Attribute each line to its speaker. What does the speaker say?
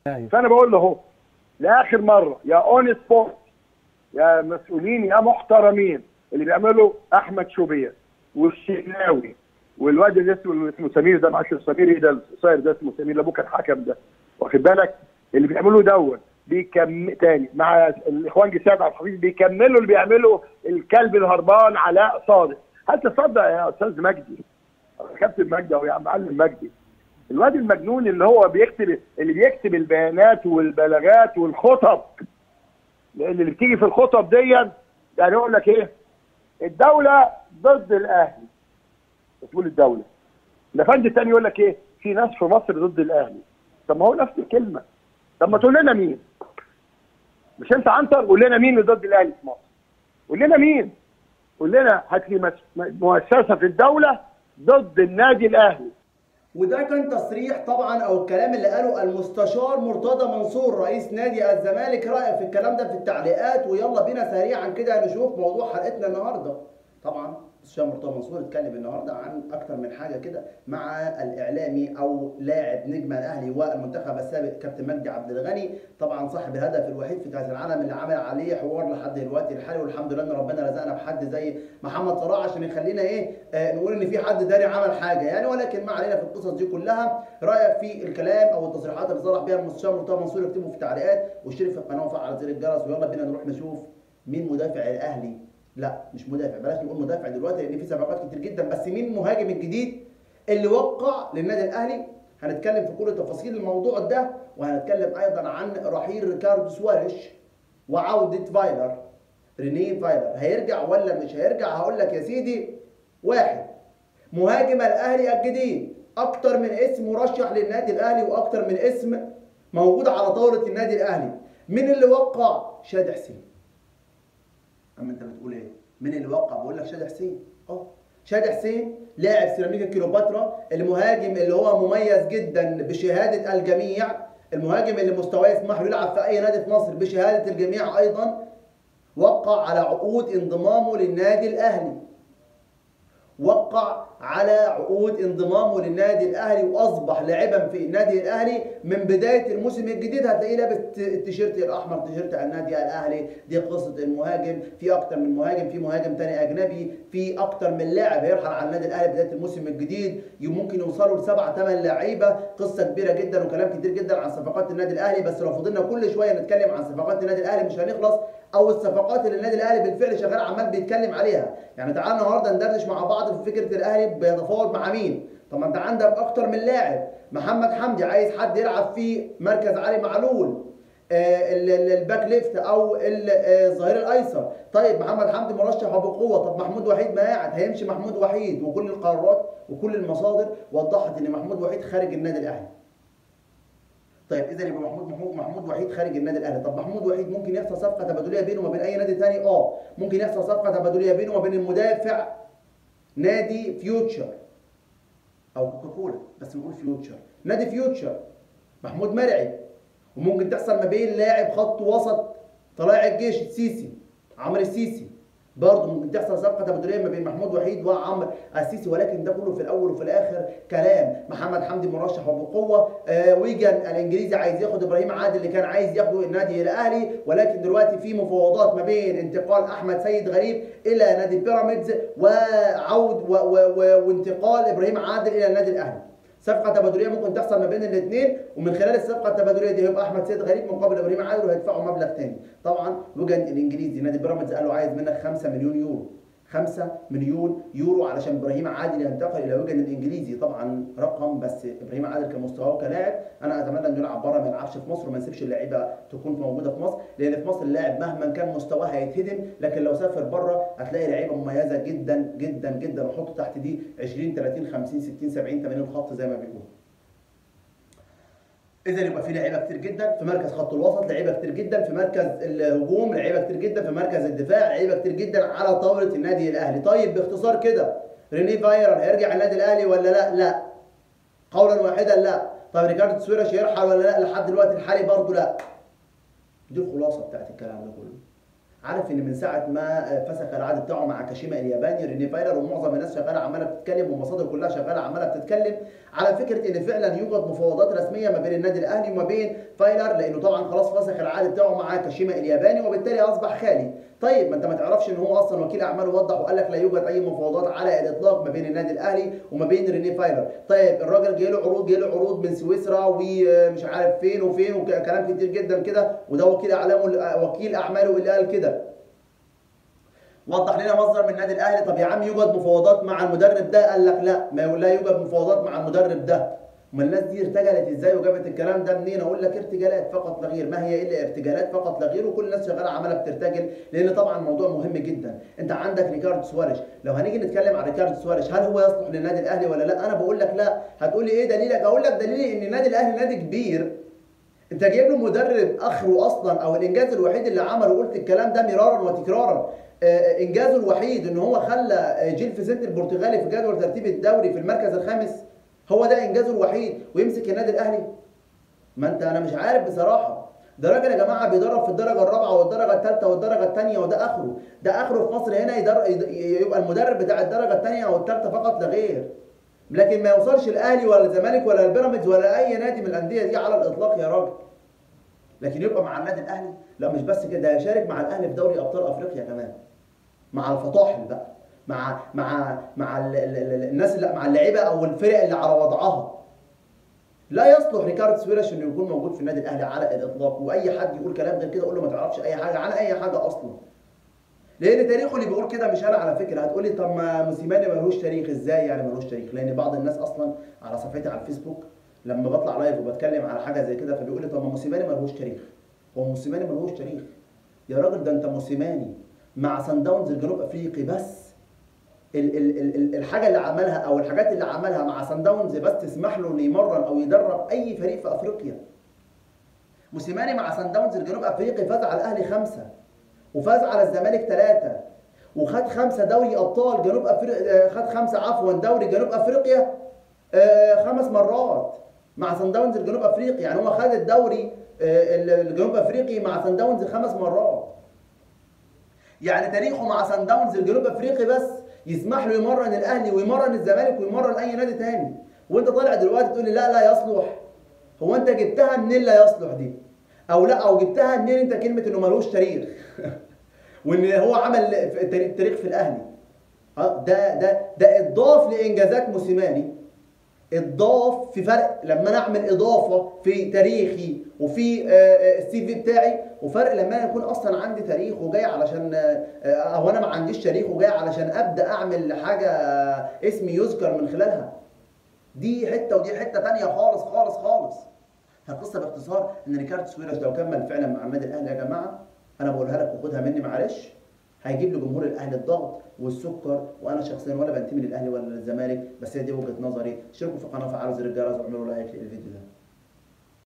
Speaker 1: أيوة.
Speaker 2: فانا بقول له اهو لاخر مره يا اون سبورت يا مسؤولين يا محترمين اللي بيعمله احمد شوبير والشناوي والواد اللي اسمه اللي اسمه سمير ده معرفش سمير ايه ده القصير ده اسمه سمير اللي ابوه كان حكم ده واخد بالك اللي بيعملوه دوت بيكم تاني مع الاخوان جساد عبد الحفيظ بيكملوا اللي بيعمله الكلب الهربان علاء صادق هل تصدق يا استاذ مجدي كابتن مجدي او يا معلم مجدي الواد المجنون اللي هو بيكتب اللي بيكتب البيانات والبلاغات والخطب لان اللي بتيجي في الخطب دي يعني يقول لك ايه الدوله ضد الاهلي تقول الدوله الافندي الثاني يقول لك ايه في ناس في مصر ضد الاهلي طب ما هو نفس الكلمه طب ما تقول لنا مين مش انت عنتر قول لنا مين اللي ضد الاهلي في مصر قول لنا مين قول لنا هات لي مس- مؤسسه في الدوله ضد النادي الاهلي
Speaker 3: وده كان تصريح طبعا او الكلام اللي قاله المستشار مرتضى منصور رئيس نادي الزمالك رايك في الكلام ده في التعليقات ويلا بينا سريعا كده نشوف موضوع حلقتنا النهارده طبعا المستشار مرتضى منصور اتكلم النهارده عن اكتر من حاجه كده مع الاعلامي او لاعب نجم الاهلي والمنتخب السابق كابتن مجدي عبد الغني طبعا صاحب الهدف الوحيد في كاس العالم اللي عمل عليه حوار لحد دلوقتي الحالي والحمد لله ان ربنا رزقنا بحد زي محمد صلاح عشان يخلينا ايه آه نقول ان في حد تاني عمل حاجه يعني ولكن ما علينا في القصص دي كلها رايك في الكلام او التصريحات اللي صرح بيها المستشار مرتضى منصور اكتبوا في التعليقات واشترك في القناه وفعل زر الجرس ويلا بينا نروح نشوف مين مدافع الاهلي لا مش مدافع بلاش نقول مدافع دلوقتي لان في صفقات كتير جدا بس مين المهاجم الجديد اللي وقع للنادي الاهلي هنتكلم في كل تفاصيل الموضوع ده وهنتكلم ايضا عن رحيل ريكاردو سواريش وعوده فايلر رينيه فايلر هيرجع ولا مش هيرجع هقول لك يا سيدي واحد مهاجم الاهلي الجديد اكتر من اسم مرشح للنادي الاهلي واكتر من اسم موجود على طاوله النادي الاهلي مين اللي وقع شادي حسين اما انت بتقول ايه مين اللي وقع بقول لك شادي حسين اه شادي حسين لاعب سيراميكا كيلوباترا المهاجم اللي هو مميز جدا بشهاده الجميع المهاجم اللي مستواه يسمح له يلعب في اي نادي في مصر بشهاده الجميع ايضا وقع على عقود انضمامه للنادي الاهلي وقع على عقود انضمامه للنادي الاهلي واصبح لاعبا في النادي الاهلي من بدايه الموسم الجديد هتلاقيه لابس التيشيرت الاحمر تيشيرت النادي الاهلي دي قصه المهاجم في اكتر من مهاجم في مهاجم تاني اجنبي في اكتر من لاعب هيرحل على النادي الاهلي بدايه الموسم الجديد ممكن يوصلوا لسبعة ثمان لعيبه قصه كبيره جدا وكلام كتير جدا عن صفقات النادي الاهلي بس لو فضلنا كل شويه نتكلم عن صفقات النادي الاهلي مش هنخلص او الصفقات اللي النادي الاهلي بالفعل شغال عمال بيتكلم عليها يعني تعال النهارده ندردش مع بعض في فكره الاهلي بيتفاوض مع مين طب ما انت عندك اكتر من لاعب محمد حمدي عايز حد يلعب في مركز علي معلول آه، ال- ال- الباك ليفت او ال- آه، الظهير الايسر طيب محمد حمدي مرشح وبقوه طب محمود وحيد ما قاعد هيمشي محمود وحيد وكل القرارات وكل المصادر وضحت ان محمود وحيد خارج النادي الاهلي طيب اذا يبقى محمود محمود محمود وحيد خارج النادي الاهلي طب محمود وحيد ممكن يحصل صفقه تبادليه بينه وما بين اي نادي ثاني اه ممكن يحصل صفقه تبادليه بينه وما بين المدافع نادي فيوتشر او كوكاكولا بس نقول فيوتشر نادي فيوتشر محمود مرعي وممكن تحصل ما بين لاعب خط وسط طلائع الجيش السيسي عمرو السيسي برضه ممكن تحصل صفقه تبادليه ما بين محمود وحيد وعمرو السيسي ولكن ده كله في الاول وفي الاخر كلام محمد حمدي مرشح وبقوه آه ويجن الانجليزي عايز ياخد ابراهيم عادل اللي كان عايز ياخده النادي الاهلي ولكن دلوقتي في مفاوضات ما بين انتقال احمد سيد غريب الى نادي بيراميدز وعود و و و وانتقال ابراهيم عادل الى النادي الاهلي صفقه تبادليه ممكن تحصل ما بين الاثنين ومن خلال الصفقه التبادليه دي هيبقى احمد سيد غريب مقابل ابراهيم عادل وهيدفعوا مبلغ تاني طبعا وجن الانجليزي نادي بيراميدز قال له عايز منك 5 مليون يورو 5 مليون يورو علشان ابراهيم عادل ينتقل الى وجن الانجليزي طبعا رقم بس ابراهيم عادل كمستواه كلاعب انا اتمنى انه يلعب بره ما يلعبش في مصر وما نسيبش اللعيبه تكون موجوده في مصر لان في مصر اللاعب مهما كان مستواه هيتهدم لكن لو سافر بره هتلاقي لعيبه مميزه جدا جدا جدا وحط تحت دي 20 30 50 60 70 80 خط زي ما بيقولوا اذا يبقى في لعيبه كتير جدا في مركز خط الوسط لعيبه كتير جدا في مركز الهجوم لعيبه كتير جدا في مركز الدفاع لعيبه كتير جدا على طاوله النادي الاهلي طيب باختصار كده ريني فايرر هيرجع النادي الاهلي ولا لا لا قولا واحدا لا طيب ريكاردو سويرش هيرحل ولا لا لحد دلوقتي الحالي برضه لا دي الخلاصه بتاعت الكلام ده كله عارف ان من ساعه ما فسخ العقد بتاعه مع كاشيما الياباني ريني فايلر ومعظم الناس شغاله عماله بتتكلم والمصادر كلها شغاله عماله بتتكلم على فكره ان فعلا يوجد مفاوضات رسميه ما بين النادي الاهلي وما بين فايلر لانه طبعا خلاص فسخ العقد بتاعه مع كاشيما الياباني وبالتالي اصبح خالي طيب ما انت ما تعرفش ان هو اصلا وكيل اعماله وضح وقال لك لا يوجد اي مفاوضات على الاطلاق ما بين النادي الاهلي وما بين ريني فايلر طيب الراجل جاي له عروض جاي له عروض من سويسرا ومش عارف فين وفين وكلام كتير جدا كده وده وكيل اعلامه وكيل اعماله اللي قال كده وضح لنا مصدر من النادي الاهلي طب يا عم يوجد مفاوضات مع المدرب ده قال لك لا ما لا يوجد مفاوضات مع المدرب ده ما الناس دي ارتجلت ازاي وجابت الكلام ده منين اقول لك ارتجالات فقط لا غير ما هي الا ارتجالات فقط لا غير وكل الناس شغاله عماله بترتجل لان طبعا الموضوع مهم جدا انت عندك ريكاردو سواريش لو هنيجي نتكلم عن ريكاردو سواريش هل هو يصلح للنادي الاهلي ولا لا انا بقول لك لا هتقول لي ايه دليلك اقول لك دليلي ان النادي الاهلي نادي كبير انت جايب له مدرب اخره اصلا او الانجاز الوحيد اللي عمله قلت الكلام ده مرارا وتكرارا انجازه الوحيد ان هو خلى جيل فيسنت البرتغالي في جدول ترتيب الدوري في المركز الخامس هو ده انجازه الوحيد ويمسك النادي الاهلي ما انت انا مش عارف بصراحه ده راجل يا جماعه بيدرب في الدرجه الرابعه والدرجه الثالثه والدرجه الثانيه وده اخره ده اخره في مصر هنا يدر... يبقى المدرب بتاع الدرجه الثانيه او الثالثه فقط لا غير لكن ما يوصلش الاهلي ولا الزمالك ولا البيراميدز ولا اي نادي من الانديه دي على الاطلاق يا راجل لكن يبقى مع النادي الاهلي لا مش بس كده هيشارك مع الاهلي في دوري ابطال افريقيا كمان مع الفطاحل بقى مع مع مع ال ال ال الناس اللي مع اللعيبه او الفرق اللي على وضعها لا يصلح ريكاردو سويرش انه يكون موجود في النادي الاهلي على الاطلاق واي حد يقول كلام غير كده قول له ما تعرفش اي حاجه عن اي حاجه اصلا لان تاريخه اللي بيقول كده مش انا على فكره هتقولي طب ما موسيماني ملوش تاريخ ازاي يعني ملوش تاريخ لان بعض الناس اصلا على صفحتي على الفيسبوك لما بطلع لايف وبتكلم على حاجه زي كده فبيقول لي طب ما موسيماني ملوش تاريخ هو موسيماني ملوش تاريخ يا راجل ده انت موسيماني مع سان داونز الجنوب افريقي بس ال ال ال الحاجه اللي عملها او الحاجات اللي عملها مع سان داونز بس تسمح له انه يمرن او يدرب اي فريق في افريقيا موسيماني مع سان داونز الجنوب افريقي فاز على الاهلي خمسه وفاز على الزمالك ثلاثه وخد خمسه دوري ابطال جنوب افريقيا خد خمسه عفوا دوري جنوب افريقيا خمس مرات مع سان داونز الجنوب افريقي يعني هو خد الدوري الجنوب افريقي مع سان داونز خمس مرات يعني تاريخه مع سان داونز الجنوب افريقي بس يسمح له يمرن الاهلي ويمرن الزمالك ويمرن اي نادي تاني وانت طالع دلوقتي تقول لي لا لا يصلح هو انت جبتها منين لا يصلح دي او لا او جبتها منين انت كلمه انه ملوش تاريخ وان هو عمل تاريخ في الاهلي ده ده ده اضاف لانجازات موسيماني اضاف في فرق لما انا اعمل اضافه في تاريخي وفي السي في بتاعي وفرق لما انا يكون اصلا عندي تاريخ وجاي علشان او انا ما عنديش تاريخ وجاي علشان ابدا اعمل حاجه اسمي يذكر من خلالها دي حته ودي حته ثانيه خالص خالص خالص القصه باختصار ان ريكاردو سويرش لو كمل فعلا مع النادي الاهلي يا جماعه انا بقولها لك وخدها مني معلش هيجيب لجمهور الاهلي الضغط والسكر وانا شخصيا ولا بنتمي للاهلي ولا للزمالك بس هي دي وجهه نظري اشتركوا في القناه وفعلوا زر الجرس واعملوا لايك للفيديو ده